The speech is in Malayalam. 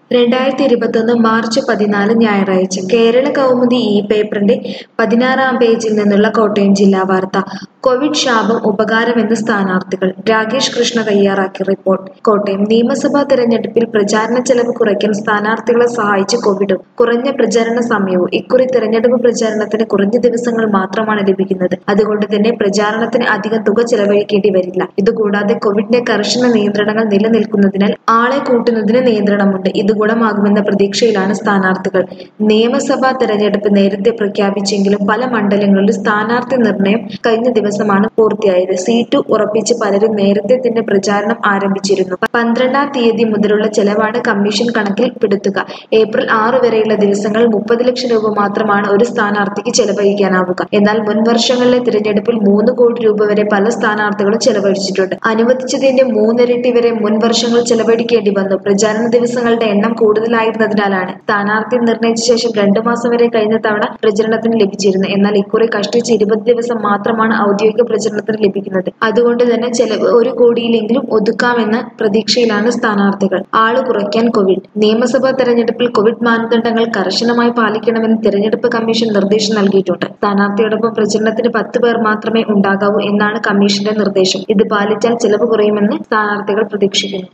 രണ്ടായിരത്തി ഇരുപത്തൊന്ന് മാർച്ച് പതിനാല് ഞായറാഴ്ച കേരള കൗമുദി ഈ പേപ്പറിന്റെ പതിനാറാം പേജിൽ നിന്നുള്ള കോട്ടയം ജില്ലാ വാർത്ത കോവിഡ് ശാപം ഉപകാരമെന്ന് സ്ഥാനാർത്ഥികൾ രാകേഷ് കൃഷ്ണ തയ്യാറാക്കിയ റിപ്പോർട്ട് കോട്ടയം നിയമസഭാ തെരഞ്ഞെടുപ്പിൽ പ്രചാരണ ചെലവ് കുറയ്ക്കാൻ സ്ഥാനാർത്ഥികളെ സഹായിച്ച കോവിഡും കുറഞ്ഞ പ്രചാരണ സമയവും ഇക്കുറി തെരഞ്ഞെടുപ്പ് പ്രചാരണത്തിന് കുറഞ്ഞ ദിവസങ്ങൾ മാത്രമാണ് ലഭിക്കുന്നത് അതുകൊണ്ട് തന്നെ പ്രചാരണത്തിന് അധികം തുക ചെലവഴിക്കേണ്ടി വരില്ല ഇതുകൂടാതെ കോവിഡിന്റെ കർശന നിയന്ത്രണങ്ങൾ നിലനിൽക്കുന്നതിനാൽ ആളെ കൂട്ടുന്നതിന് നിയന്ത്രണമുണ്ട് ഇത് ഗുണമാകുമെന്ന പ്രതീക്ഷയിലാണ് സ്ഥാനാർത്ഥികൾ നിയമസഭാ തെരഞ്ഞെടുപ്പ് നേരത്തെ പ്രഖ്യാപിച്ചെങ്കിലും പല മണ്ഡലങ്ങളിലും സ്ഥാനാർത്ഥി നിർണയം കഴിഞ്ഞ ദിവസമാണ് പൂർത്തിയായത് സീറ്റ് ഉറപ്പിച്ച് പലരും നേരത്തെ തന്നെ പ്രചാരണം ആരംഭിച്ചിരുന്നു പന്ത്രണ്ടാം തീയതി മുതലുള്ള ചെലവാണ് കമ്മീഷൻ കണക്കിൽ പെടുത്തുക ഏപ്രിൽ ആറ് വരെയുള്ള ദിവസങ്ങളിൽ മുപ്പത് ലക്ഷം രൂപ മാത്രമാണ് ഒരു സ്ഥാനാർത്ഥിക്ക് ചെലവഴിക്കാനാവുക എന്നാൽ മുൻ വർഷങ്ങളിലെ തിരഞ്ഞെടുപ്പിൽ മൂന്ന് കോടി രൂപ വരെ പല സ്ഥാനാർത്ഥികളും ചെലവഴിച്ചിട്ടുണ്ട് അനുവദിച്ചതിന്റെ മൂന്നിരട്ടി വരെ മുൻ വർഷങ്ങൾ ചെലവഴിക്കേണ്ടി വന്നു പ്രചാരണ ദിവസങ്ങളുടെ എണ്ണം കൂടുതലായിരുന്നതിനാലാണ് സ്ഥാനാർത്ഥി നിർണയിച്ച ശേഷം രണ്ടു മാസം വരെ കഴിഞ്ഞ തവണ പ്രചരണത്തിന് ലഭിച്ചിരുന്നു എന്നാൽ ഇക്കുറി കഷ്ടിച്ച് ഇരുപത് ദിവസം മാത്രമാണ് ഔദ്യോഗിക പ്രചരണത്തിന് ലഭിക്കുന്നത് അതുകൊണ്ട് തന്നെ ചെലവ് ഒരു കോടിയിലെങ്കിലും ഒതുക്കാമെന്ന പ്രതീക്ഷയിലാണ് സ്ഥാനാർത്ഥികൾ ആള് കുറയ്ക്കാൻ കോവിഡ് നിയമസഭാ തെരഞ്ഞെടുപ്പിൽ കോവിഡ് മാനദണ്ഡങ്ങൾ കർശനമായി പാലിക്കണമെന്ന് തെരഞ്ഞെടുപ്പ് കമ്മീഷൻ നിർദ്ദേശം നൽകിയിട്ടുണ്ട് സ്ഥാനാർത്ഥിയോടൊപ്പം പ്രചരണത്തിന് പത്ത് പേർ മാത്രമേ ഉണ്ടാകാവൂ എന്നാണ് കമ്മീഷന്റെ നിർദ്ദേശം ഇത് പാലിച്ചാൽ ചെലവ് കുറയുമെന്ന് സ്ഥാനാർത്ഥികൾ പ്രതീക്ഷിക്കുന്നു